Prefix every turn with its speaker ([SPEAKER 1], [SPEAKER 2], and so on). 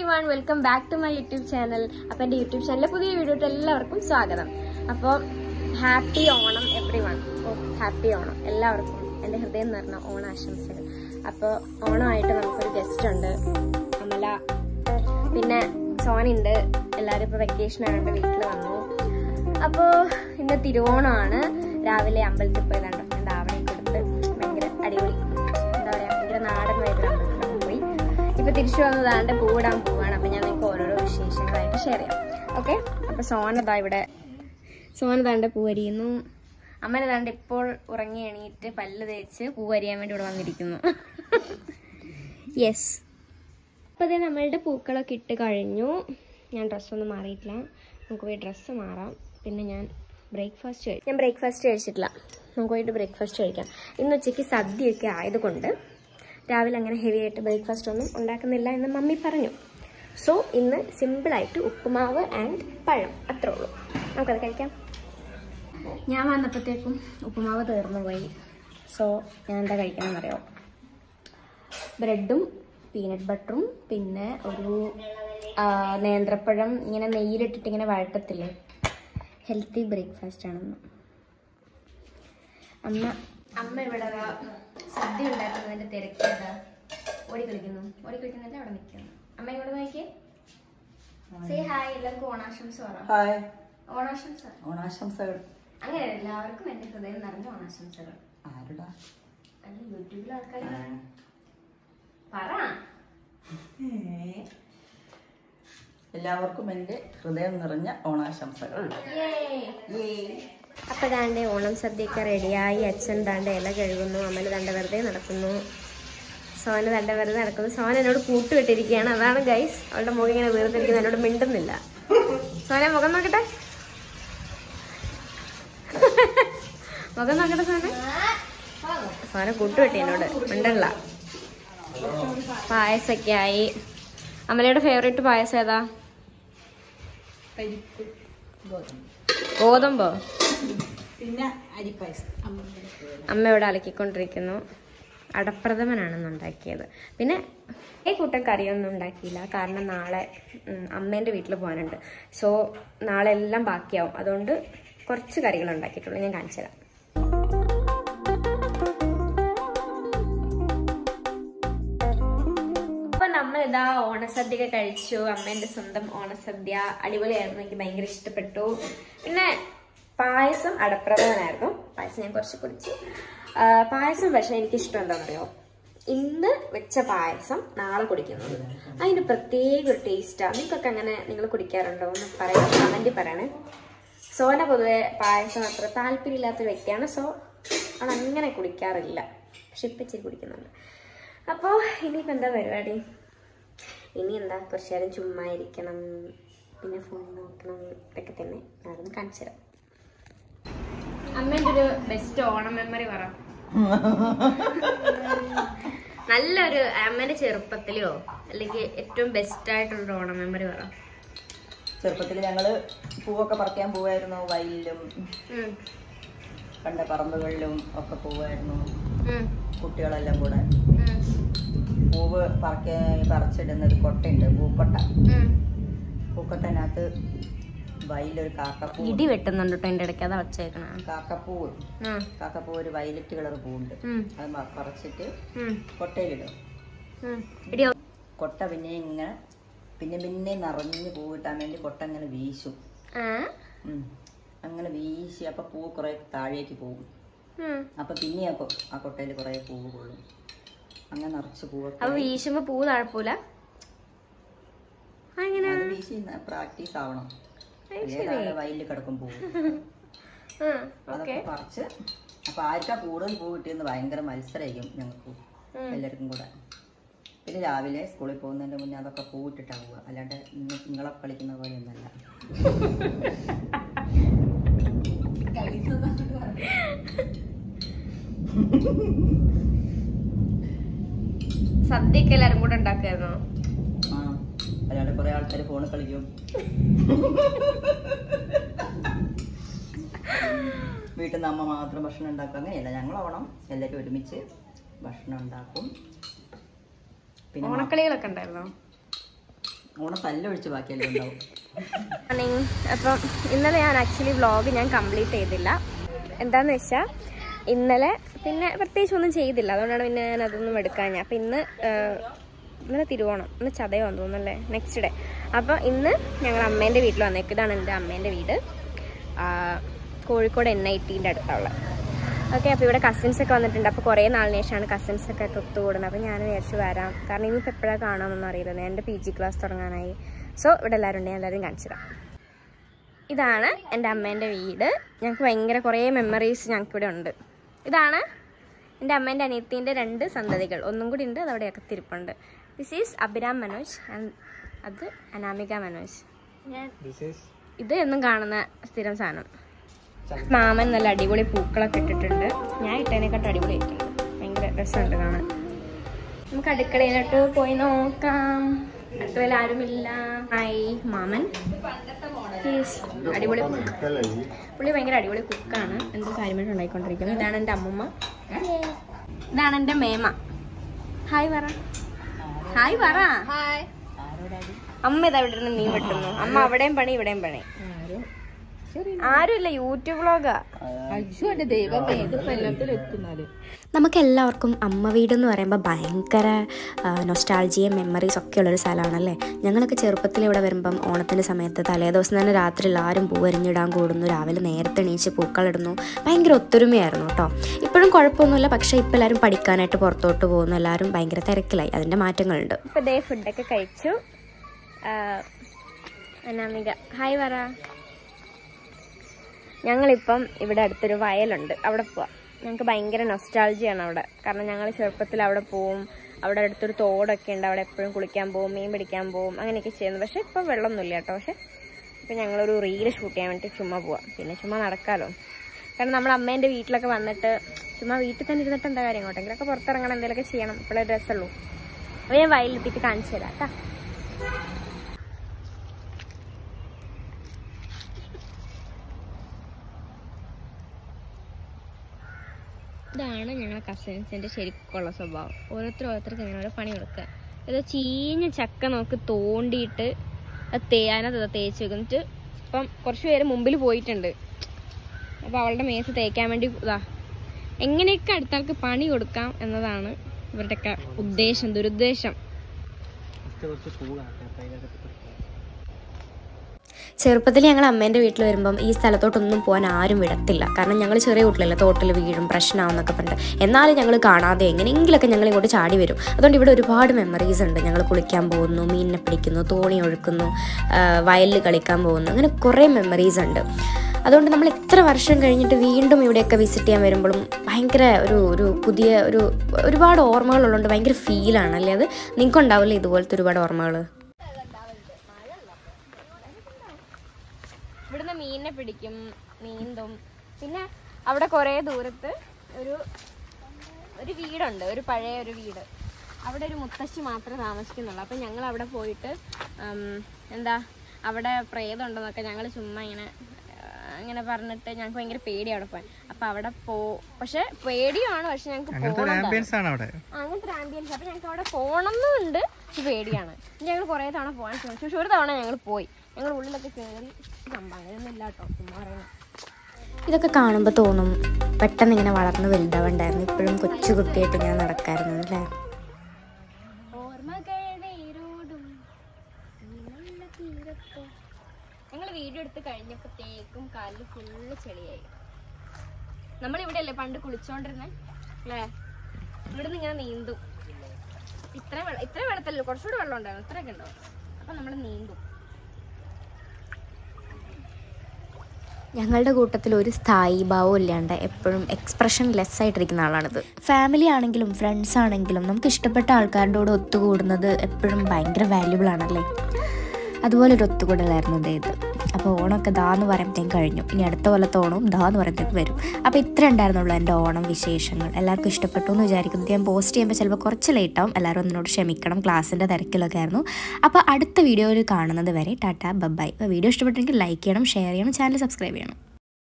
[SPEAKER 1] One welcome back to my YouTube channel അപ്പോൾ എൻ്റെ YouTube ചാനലിലെ പുതിയ വീഡിയോട്ട് എല്ലാവർക്കും സ്വാഗതം അപ്പോൾ happy Onam everyone oh happy Onam എല്ലാവർക്കും എൻ്റെ ഹൃദയം നിറഞ്ഞ ഓണാശംസകൾ അപ്പോൾ ഓണമായിട്ട് നമുക്കൊരു ഗസ്റ്റ് ഉണ്ട് അമല പിന്നെ സോനുണ്ട് എല്ലാവരും ഇപ്പോൾ വെക്കേഷൻ ആയതുകൊണ്ട് വീട്ടിൽ വന്നു അപ്പോൾ ഇന്ന് തിരുവോണമാണ് രാവിലെ അമ്പലത്തിൽ പോയി കണ്ടു എൻ്റെ ആവണി കൊടുത്ത് ഭയങ്കര അടിപൊളി എന്താ പറയുക ഭയങ്കര നാടൻ വൈദ്യുതി അമ്പലത്തിലൊക്കെ പോയി ഇപ്പൊ തിരിച്ചു വന്നതാണ്ട് പൂവിടാൻ പോവാണ് അപ്പൊ ഞാൻ നിങ്ങൾക്ക് ഓരോരോ വിശേഷങ്ങളായിട്ട് ഷെയർ ചെയ്യാം ഓക്കെ അപ്പൊ സോനതാ ഇവിടെ സോനതാണ്ട് പൂവരിയുന്നു അമ്മനെ താണ്ട് ഇപ്പോൾ ഉറങ്ങി എണീറ്റ് പല്ല് തേച്ച് പൂവരിയാൻ വേണ്ടി ഇവിടെ വന്നിരിക്കുന്നു യെസ് അപ്പോൾ അതേ നമ്മളുടെ പൂക്കളൊക്കെ ഇട്ട് കഴിഞ്ഞു ഞാൻ ഡ്രസ്സൊന്നും മാറിയിട്ടില്ല നമുക്ക് പോയി ഡ്രസ്സ് മാറാം പിന്നെ ഞാൻ ബ്രേക്ക്ഫാസ്റ്റ് കഴിക്കും ഞാൻ ബ്രേക്ക്ഫാസ്റ്റ് കഴിച്ചിട്ടില്ല നമുക്ക് പോയിട്ട് ബ്രേക്ക്ഫാസ്റ്റ് കഴിക്കാം ഇന്ന് ഉച്ചയ്ക്ക് സദ്യയൊക്കെ ആയതുകൊണ്ട് രാവിലെ അങ്ങനെ ഹെവി ആയിട്ട് ബ്രേക്ക്ഫാസ്റ്റ് ഒന്നും ഉണ്ടാക്കുന്നില്ല എന്ന് മമ്മി പറഞ്ഞു സോ ഇന്ന് സിമ്പിളായിട്ട് ഉപ്പുമാവ് ആൻഡ് പഴം അത്രേ ഉള്ളൂ നമുക്കത് കഴിക്കാം ഞാൻ വന്നപ്പോഴത്തേക്കും ഉപ്പുമാവ് തീർന്നു പോയി സോ ഞാൻ എന്താ കഴിക്കണമെന്ന് അറിയാമോ ബ്രെഡും പീനട്ട് ബട്ടറും പിന്നെ ഒരു ആ, നേന്ത്രപ്പഴം ഇങ്ങനെ നെയ്യിലിട്ടിട്ട് ഇങ്ങനെ വഴട്ടത്തില്ലേ ഹെൽത്തി ബ്രേക്ക്ഫാസ്റ്റ് ആണെന്ന് അമ്മ അമ്മ ഇവിടെ ദാ സദ്യ ഉണ്ടാക്കുന്നതിന്റെ തിരക്കേണ്ട ഓടി കളിക്കുന്നു ഓടി കളിക്കുന്നില്ല അവിടെ നിൽക്കുന്നു അമ്മ ഇങ്ങോട്ട് നോക്കിയേ സേ ഹായ് എല്ലാവർക്കും ഓണാശംസ പറ
[SPEAKER 2] ഹായ്
[SPEAKER 1] ഓണാശംസ
[SPEAKER 2] ഓണാശംസകൾ
[SPEAKER 1] അങ്ങനെ എല്ലാവർക്കും എന്റെ ഹൃദയം നിറഞ്ഞ ഓണാശംസകൾ
[SPEAKER 2] ആരുടാ
[SPEAKER 1] അല്ല യൂട്യൂബിലെ ആൾക്കാർ പറ
[SPEAKER 2] എല്ലാവർക്കും എൻ്റെ ഹൃദയം നിറഞ്ഞ ഓണാശംസകൾ
[SPEAKER 1] അപ്പൊ ദാണ്ട് ഓണം സദ്യയൊക്കെ റെഡിയായി അച്ഛൻ ദാണ്ട് ഇല കഴുകുന്നു അമ്മന് ദാണ്ട് വെറുതെ നടക്കുന്നു സോന ദാണ്ട് വെറുതെ നടക്കുന്നു സോന എന്നോട് കൂട്ടുവിട്ടിരിക്കുകയാണ് അതാണ് ഗൈസ് അവളുടെ മുഖം ഇങ്ങനെ വീർത്തിരിക്കുന്നത് എന്നോട് മിണ്ടുന്നില്ല സോന മുഖം നോക്കട്ടെ മുഖം നോക്കട്ടെ സോന സോന കൂട്ടുവിട്ടി എന്നോട് മിണ്ടല്ല പായസൊക്കെ ആയി അമലയുടെ ഫേവറേറ്റ് പായസം ഏതാ ഗോതമ്പോ
[SPEAKER 2] പിന്നെ അരിപ്പായസം
[SPEAKER 1] അമ്മ ഇവിടെ അലക്കിക്കൊണ്ടിരിക്കുന്നു അടപ്രഥമനാണ് ഇന്ന് ഉണ്ടാക്കിയത് പിന്നെ ഈ കൂട്ടം കറിയൊന്നും ഉണ്ടാക്കിയില്ല കാരണം നാളെ ഉം, അമ്മേൻ്റെ വീട്ടിൽ പോകാനുണ്ട് സോ നാളെ എല്ലാം ബാക്കിയാവും അതുകൊണ്ട് കുറച്ച് കറികൾ ഉണ്ടാക്കിയിട്ടുള്ളൂ ഞാൻ കാണിച്ചു തരാം അപ്പൊ നമ്മൾ ഇതാ ഓണസദ്യ കഴിച്ചു അമ്മേന്റെ സ്വന്തം ഓണസദ്യ അടിപൊളിയായിരുന്നു എനിക്ക് ഭയങ്കര ഇഷ്ടപ്പെട്ടു പിന്നെ പായസം അടപ്രഥമനായിരുന്നു പായസം ഞാൻ കുറച്ച് കുടിച്ചു ആ, പായസം പക്ഷെ എനിക്ക് ഇഷ്ടം എന്താണെന്നറിയോ ഇന്ന് വെച്ച പായസം നാളെ കുടിക്കുന്നത് അതിന് പ്രത്യേക ഒരു ടേസ്റ്റാണ് നിങ്ങൾക്കൊക്കെ അങ്ങനെ നിങ്ങൾ കുടിക്കാറുണ്ടോ എന്ന് പറയാം കമൻറ്റിൽ പറയണേ സോന പൊതുവെ പായസം അത്ര താല്പര്യമില്ലാത്തൊരു വ്യക്തിയാണ് സോ അവൾ അങ്ങനെ കുടിക്കാറില്ല പക്ഷെ ഇപ്പം ഇച്ചിരി കുടിക്കുന്നുണ്ട് അപ്പോൾ ഇനിയിപ്പോൾ എന്താ പരിപാടി ഇനി എന്താ കുറച്ച് നേരം ചുമ്മാ ഇരിക്കണം പിന്നെ ഫോൺ നോക്കണം ഇതൊക്കെ തന്നെ ഞാനൊന്ന് കാണിച്ചു തരാം അമ്മേൻ്റെ ഒരു ബെസ്റ്റ് ഓണം മെമ്മറി പറ നല്ലൊരു അമ്മേന്റെ ചെറുപ്പത്തിലോ അല്ലെങ്കിൽ ഏറ്റവും ബെസ്റ്റ് ആയിട്ടുള്ള ഓണം മെമ്മറി പറ
[SPEAKER 2] ചെറുപ്പത്തിൽ ഞങ്ങള് പൂവൊക്കെ പറിക്കാൻ പോവായിരുന്നു വയലിലും
[SPEAKER 1] ഉം,
[SPEAKER 2] കണ്ട പറമ്പുകളിലും ഒക്കെ പോവായിരുന്നു
[SPEAKER 1] ഉം,
[SPEAKER 2] കുട്ടികളെല്ലാം കൂടെ
[SPEAKER 1] ഉം,
[SPEAKER 2] പൂവ് പറിക്കാൻ പറിച്ചിടുന്ന ഒരു കൊട്ടയുണ്ട് പൂക്കൊട്ട
[SPEAKER 1] ഉം.
[SPEAKER 2] പൂക്കൊട്ടനകത്ത് വയലൊരു കാക്കപ്പൂ
[SPEAKER 1] ഇടി വെട്ടുന്നുണ്ട് കേട്ടോ എൻ്റെ ഇടയ്ക്ക് അതാ വച്ചേക്കണ
[SPEAKER 2] കാക്കപ്പൂവ് കാക്കപ്പൂ ഒരു വയലറ്റ് കളർ പൂവുണ്ട് അത് മ- പറിച്ചിട്ട് കൊട്ടയിലിടും
[SPEAKER 1] ഇടി
[SPEAKER 2] കൊട്ട പിന്നെ ഇങ്ങനെ പിന്നെ പിന്നെ നിറഞ്ഞ് പൂ കിട്ടാൻ വേണ്ടി കൊട്ട ഇങ്ങനെ വീശും
[SPEAKER 1] ആ
[SPEAKER 2] ഉം. അങ്ങനെ വീശി അപ്പൊ പൂ കുറെ താഴേക്ക് പോകും
[SPEAKER 1] ഉം.
[SPEAKER 2] അപ്പൊ പിന്നെ ആ കൊ- ആ കൊട്ടയിൽ കുറെ പൂവ് കൊള്ളും അങ്ങനെ നിറച്ച് പൂവൊക്കെ
[SPEAKER 1] അപ്പൊ വീശുമ്പോ പൂ താഴെപ്പോലെ അങ്ങനെ
[SPEAKER 2] അത് വീശി പ്രാക്ടീസ് ആവണം വയലിൽ കിടക്കും പൂവ് അതൊക്കെ പറിച്ച് അപ്പൊ ആർക്കാ കൂടുതൽ പൂ കിട്ടിയെന്ന് ഭയങ്കര മത്സരമായിരിക്കും ഞങ്ങൾക്ക് എല്ലാവർക്കും കൂടെ പിന്നെ രാവിലെ സ്കൂളിൽ പോകുന്നതിന്റെ മുന്നേ അതൊക്കെ പൂ ഇട്ടിട്ടാ പോവുക അല്ലാണ്ട് ഇന്ന് നിങ്ങളെ കളിക്കുന്ന പോലെ ഒന്നല്ല
[SPEAKER 1] സദ്യയൊക്കെ എല്ലാരും കൂടെ ഉണ്ടാക്കായിരുന്നോ
[SPEAKER 2] ആ അല്ലാണ്ട് കുറെ ആൾക്കാർ ഫോണിൽ കളിക്കും വീട്ടിൽ നിന്ന് അമ്മ മാത്രം ഭക്ഷണം ഉണ്ടാക്കും അങ്ങനെയല്ല ഞങ്ങൾ ഓണം എല്ലാവരും ഒരുമിച്ച് ഭക്ഷണം ഉണ്ടാക്കും പിന്നെ മ-
[SPEAKER 1] ഓണക്കളികളൊക്കെ ഉണ്ടായിരുന്നോ
[SPEAKER 2] ഓണം തല്ലൊഴിച്ച് ബാക്കിയെല്ലാം ഉണ്ടാവും
[SPEAKER 1] മോർണിംഗ് അപ്പം ഇന്നലെ ഞാൻ ആക്ച്വലി വ്ളോഗ് ഞാൻ കംപ്ലീറ്റ് ചെയ്തില്ല എന്താന്ന് വെച്ചാൽ ഇന്നലെ പിന്നെ പ്രത്യേകിച്ച് ഒന്നും ചെയ്തില്ല അതുകൊണ്ടാണ് പിന്നെ ഞാൻ അതൊന്നും എടുക്കാൻ അപ്പം ഇന്ന് ആ, ഇന്നലെ തിരുവോണം ഇന്ന് ചതയാന്ന് തോന്നുന്നല്ലേ നെക്സ്റ്റ് ഡേ അപ്പോൾ ഇന്ന് ഞങ്ങൾ അമ്മേൻ്റെ വീട്ടിൽ വന്നേക്കും ഇതാണ് എൻ്റെ അമ്മേൻ്റെ വീട് ആ, കോഴിക്കോട് എൻ ഐ ടീൻ്റെ അടുത്തുള്ള ഓക്കെ അപ്പോൾ ഇവിടെ കസിൻസ് ഒക്കെ വന്നിട്ടുണ്ട് അപ്പോൾ കുറേ നാളിന് ശേഷമാണ് കസിൻസ് ഒക്കെ ഒത്തുകൂടുന്നത് അപ്പോൾ ഞാൻ വിചാരിച്ചു വരാം കാരണം ഇനിയിപ്പോൾ എപ്പോഴാണ് കാണാമെന്നൊന്നും അറിയില്ല എൻ്റെ പി ജി ക്ലാസ് തുടങ്ങാനായി സോ ഇവിടെ എല്ലാവരും ഉണ്ട് ഞാൻ എല്ലാവരും കാണിച്ചു തരാം ഇതാണ് എൻ്റെ അമ്മേൻ്റെ വീട് ഞങ്ങൾക്ക് ഭയങ്കര കുറേ മെമ്മറീസ് ഞങ്ങൾക്ക് ഇവിടെ ഉണ്ട് ഇതാണ് എൻ്റെ അമ്മേൻ്റെ അനിയത്തിൻ്റെ രണ്ട് സന്തതികൾ ഒന്നും കൂടി ഉണ്ട് അത് അവിടെ അകത്തിരിപ്പുണ്ട് this is Abhiram Manoj and അത് അനാമിക മനോജ് ഞാൻ ഇത് എന്നും കാണുന്ന സ്ഥിരം സാധനം മാമൻ നല്ല അടിപൊളി പൂക്കളൊക്കെ ഇട്ടിട്ടുണ്ട് ഞാൻ ഇട്ടതിനെക്കാട്ടും അടിപൊളി ആയിട്ടുണ്ട് ഭയങ്കര രസമുണ്ട് കാണാൻ നമുക്ക് അടുക്കളയിലോട്ട് പോയി നോക്കാം അടുക്കളയിൽ ആരുമില്ല ഹായ് മാമൻ He's അടിപൊളി cook. പുള്ളി ഭയങ്കര അടിപൊളി കുക്കാണ് എന്തോ കാര്യമായിട്ട് ഉണ്ടായിക്കൊണ്ടിരിക്കുന്നത് ഇതാണ് എൻ്റെ അമ്മമ്മ ഇതാണ് എൻ്റെ മേമ ഹായ് പറ ഹായ് പറ അമ്മ ഇതാ ഇവിടെ ഇരുന്ന് മീൻ വെട്ടുന്നു അമ്മ അവിടെയും പണി ഇവിടെയും പണി ആരുമില്ല യൂട്യൂബ് വ്ളോഗാ
[SPEAKER 3] നമുക്ക് എല്ലാവർക്കും അമ്മ വീട് എന്ന് പറയുമ്പോൾ ഭയങ്കര നൊസ്റ്റാൾജിയും മെമ്മറീസ് ഒക്കെ ഉള്ളൊരു സ്ഥലമാണല്ലേ ഞങ്ങളൊക്കെ ചെറുപ്പത്തിൽ ഇവിടെ വരുമ്പം ഓണത്തിൻ്റെ സമയത്ത് തലേദിവസം തന്നെ രാത്രി എല്ലാവരും പൂവരിഞ്ഞിടാൻ കൂടുന്നു രാവിലെ നേരത്തെ എണീച്ച് പൂക്കളിടുന്നു ഭയങ്കര ഒത്തൊരുമയായിരുന്നു കേട്ടോ ഇപ്പോഴും കുഴപ്പമൊന്നുമില്ല പക്ഷേ ഇപ്പോൾ എല്ലാവരും പഠിക്കാനായിട്ട് പുറത്തോട്ട് പോകുന്നു എല്ലാവരും ഭയങ്കര തിരക്കിലായി അതിൻ്റെ മാറ്റങ്ങളുണ്ട്
[SPEAKER 1] ഇപ്പൊ ദേ ഫുഡൊക്കെ കഴിച്ചു ആ, അനാമിക ഹായ് പറ ഞങ്ങളിപ്പം ഇവിടെ അടുത്തൊരു വയലുണ്ട് അവിടെ പോവാം ഞങ്ങൾക്ക് ഭയങ്കര നൊസ്റ്റാൾജിയാണ് അവിടെ കാരണം ഞങ്ങൾ ചെറുപ്പത്തിൽ അവിടെ പോവും അവിടെ അടുത്തൊരു തോടൊക്കെ ഉണ്ട് അവിടെ എപ്പോഴും കുളിക്കാൻ പോവും മീൻ പിടിക്കാൻ പോവും അങ്ങനെയൊക്കെ ചെയ്യുന്നു പക്ഷെ ഇപ്പം വെള്ളമൊന്നുമില്ല കേട്ടോ പക്ഷെ ഇപ്പം ഞങ്ങളൊരു റീല് ഷൂട്ട് ചെയ്യാൻ വേണ്ടി ചുമ്മാ പോവാം പിന്നെ ചുമ്മാ നടക്കാമല്ലോ കാരണം നമ്മൾ അമ്മേൻ്റെ വീട്ടിലൊക്കെ വന്നിട്ട് ചുമ്മാ വീട്ടിൽ തന്നെ ഇരുന്നിട്ട് എന്താ കാര്യം എങ്ങോട്ടെങ്കിലൊക്കെ പുറത്തിറങ്ങണം എന്തെങ്കിലുമൊക്കെ ചെയ്യണം ഇപ്പോഴേ രസമുള്ളൂ അപ്പോൾ ഞാൻ വയലിലെത്തിയിട്ട് കാണിച്ചു തരാം കേട്ടോ ഇതാണ് ഞങ്ങളെ കസിൻസിന്റെ ശരിക്കുള്ള സ്വഭാവം ഓരോരുത്തർ ഓരോരുത്തർക്ക് ഇങ്ങനെ ഓരോ പണി കൊടുക്കുക ഏതോ ചീഞ്ഞ ചക്ക നോക്ക് തോണ്ടിയിട്ട് അത് തേയാനത് തേച്ച് വെക്കും എന്നിട്ട് ഇപ്പം കുറച്ച് പേര് മുമ്പിൽ പോയിട്ടുണ്ട് അപ്പോൾ അവളുടെ മേത്ത് തേക്കാൻ വേണ്ടി ഇതാ എങ്ങനെയൊക്കെ അടുത്ത ആൾക്ക് പണി കൊടുക്കാം എന്നതാണ് ഇവരുടെയൊക്കെ ഉദ്ദേശം ദുരുദ്ദേശം
[SPEAKER 3] ചെറുപ്പത്തിൽ ഞങ്ങൾ അമ്മേൻ്റെ വീട്ടിൽ വരുമ്പം ഈ സ്ഥലത്തോട്ടൊന്നും പോകാൻ ആരും വിടത്തില്ല കാരണം ഞങ്ങൾ ചെറിയ കുട്ടിലല്ലേ തോട്ടിൽ വീഴും പ്രശ്നമാവുന്നൊക്കെ പറഞ്ഞിട്ട് എന്നാലും ഞങ്ങൾ കാണാതെ എങ്ങനെയെങ്കിലൊക്കെ ഞങ്ങൾ ഇങ്ങോട്ട് ചാടി വരും അതുകൊണ്ട് ഇവിടെ ഒരുപാട് മെമ്മറീസ് ഉണ്ട് ഞങ്ങൾ കുളിക്കാൻ പോകുന്നു മീനിനെ പിടിക്കുന്നു തോണി ഒഴുക്കുന്നു വയലിൽ കളിക്കാൻ പോകുന്നു അങ്ങനെ കുറേ മെമ്മറീസ് ഉണ്ട് അതുകൊണ്ട് നമ്മൾ എത്ര വർഷം കഴിഞ്ഞിട്ട് വീണ്ടും ഇവിടെയൊക്കെ വിസിറ്റ് ചെയ്യാൻ വരുമ്പോഴും ഭയങ്കര ഒരു ഒരു പുതിയ ഒരു ഒരുപാട് ഓർമ്മകളുള്ളതുകൊണ്ട് ഭയങ്കര ഫീലാണ് അല്ലേ അത് നിങ്ങൾക്കുണ്ടാവില്ലേ ഇതുപോലത്തെ ഒരുപാട് ഓർമ്മകൾ
[SPEAKER 1] ഇവിടുന്ന് മീനിനെ പിടിക്കും നീന്തും പിന്നെ അവിടെ കുറേ ദൂരത്ത് ഒരു ഒരു വീടുണ്ട് ഒരു പഴയ ഒരു വീട് അവിടെ ഒരു മുത്തശ്ശി മാത്രമേ താമസിക്കുന്നുള്ളൂ അപ്പം ഞങ്ങൾ അവിടെ പോയിട്ട് ഉം, എന്താ അവിടെ പ്രേതം ഉണ്ടെന്നൊക്കെ ഞങ്ങൾ ചുമ്മാ ഇങ്ങനെ ആ, ഇങ്ങനെ പറഞ്ഞിട്ട് ഞങ്ങൾക്ക് ഭയങ്കര പേടി അവിടെ പോകാൻ അപ്പം അവിടെ പോ പക്ഷെ പേടിയാണ് പക്ഷെ ഞങ്ങൾക്ക് പോകണം
[SPEAKER 4] ആംബിയൻസ് ആണ് അവിടെ
[SPEAKER 1] അങ്ങനത്തെ ഒരു ആംബിയൻസ് അപ്പൊ ഞങ്ങൾക്ക് അവിടെ പോകണമെന്നുണ്ട് പക്ഷെ പേടിയാണ് ഞങ്ങൾ കുറേ തവണ പോകാൻ ശ്രമിച്ചു പക്ഷെ ഒരു തവണ ഞങ്ങൾ പോയി ഞങ്ങൾ ഉള്ളിലൊക്കെ കയറി സംഭവം അങ്ങനെയൊന്നും ഇല്ല കേട്ടോ ചുമ്മാ പറയുന്നത്
[SPEAKER 3] ഇതൊക്കെ കാണുമ്പോൾ തോന്നും പെട്ടെന്ന് ഇങ്ങനെ വളർന്ന് വലുതാവണ്ടായിരുന്നു ഇപ്പോഴും കൊച്ചു കുട്ടിയായിട്ട് ഞാൻ നടക്കായിരുന്നു അല്ലേ
[SPEAKER 1] ഞങ്ങൾ വീഡിയോ എടുത്ത് കഴിഞ്ഞപ്പോഴത്തേക്കും കാലിൽ ഫുള്ള് ചെളിയായി നമ്മൾ ഇവിടെ അല്ലേ പണ്ട് കുളിച്ചോണ്ടിരുന്നേ അല്ലേ ഇവിടുന്ന് ഇങ്ങനെ നീന്തും ഇത്ര വെള്ളം ഇത്ര വെള്ളത്തല്ലോ കുറച്ചുകൂടി വെള്ളം ഉണ്ടായിരുന്നു ഇത്രയൊക്കെ ഉണ്ടാവും അപ്പൊ നമ്മൾ നീന്തും
[SPEAKER 3] ഞങ്ങളുടെ കൂട്ടത്തിൽ ഒരു സ്ഥായി ഭാവം ഇല്ലാണ്ട് എപ്പോഴും എക്സ്പ്രഷൻ ലെസ് ആയിട്ടിരിക്കുന്ന ആളാണിത് ഫാമിലി ആണെങ്കിലും ഫ്രണ്ട്സ് ആണെങ്കിലും നമുക്ക് ഇഷ്ടപ്പെട്ട ആൾക്കാരുടെ കൂടെ ഒത്തുകൂടുന്നത് എപ്പോഴും ഭയങ്കര വാല്യുബിൾ ആണല്ലേ അതുപോലെ ഒരു ഒത്തുകൂടലായിരുന്നു ദേ ഇത് അപ്പോൾ ഓണമൊക്കെ ദാ എന്ന് പറയുമ്പോഴത്തേക്കും കഴിഞ്ഞു ഇനി അടുത്ത കൊല്ലത്തെ ഓണവും ദാ എന്ന് പറയുമ്പോഴത്തേക്കും വരും അപ്പോൾ ഇത്ര ഉണ്ടായിരുന്നുള്ളൂ എൻ്റെ ഓണം വിശേഷങ്ങൾ എല്ലാവർക്കും ഇഷ്ടപ്പെട്ടു എന്ന് വിചാരിക്കുന്നു ഞാൻ പോസ്റ്റ് ചെയ്യുമ്പോൾ ചിലപ്പോൾ കുറച്ച് ലേറ്റ് ആവും എല്ലാവരും ഒന്നിനോട് ക്ഷമിക്കണം ക്ലാസ്സിൻ്റെ തിരക്കിലൊക്കെ ആയിരുന്നു അപ്പോൾ അടുത്ത വീഡിയോയിൽ കാണുന്നത് വരെ ടാറ്റ ബബായ് അപ്പോൾ വീഡിയോ ഇഷ്ടപ്പെട്ടെങ്കിൽ ലൈക്ക് ചെയ്യണം ഷെയർ ചെയ്യണം ചാനൽ സബ്സ്ക്രൈബ് ചെയ്യണം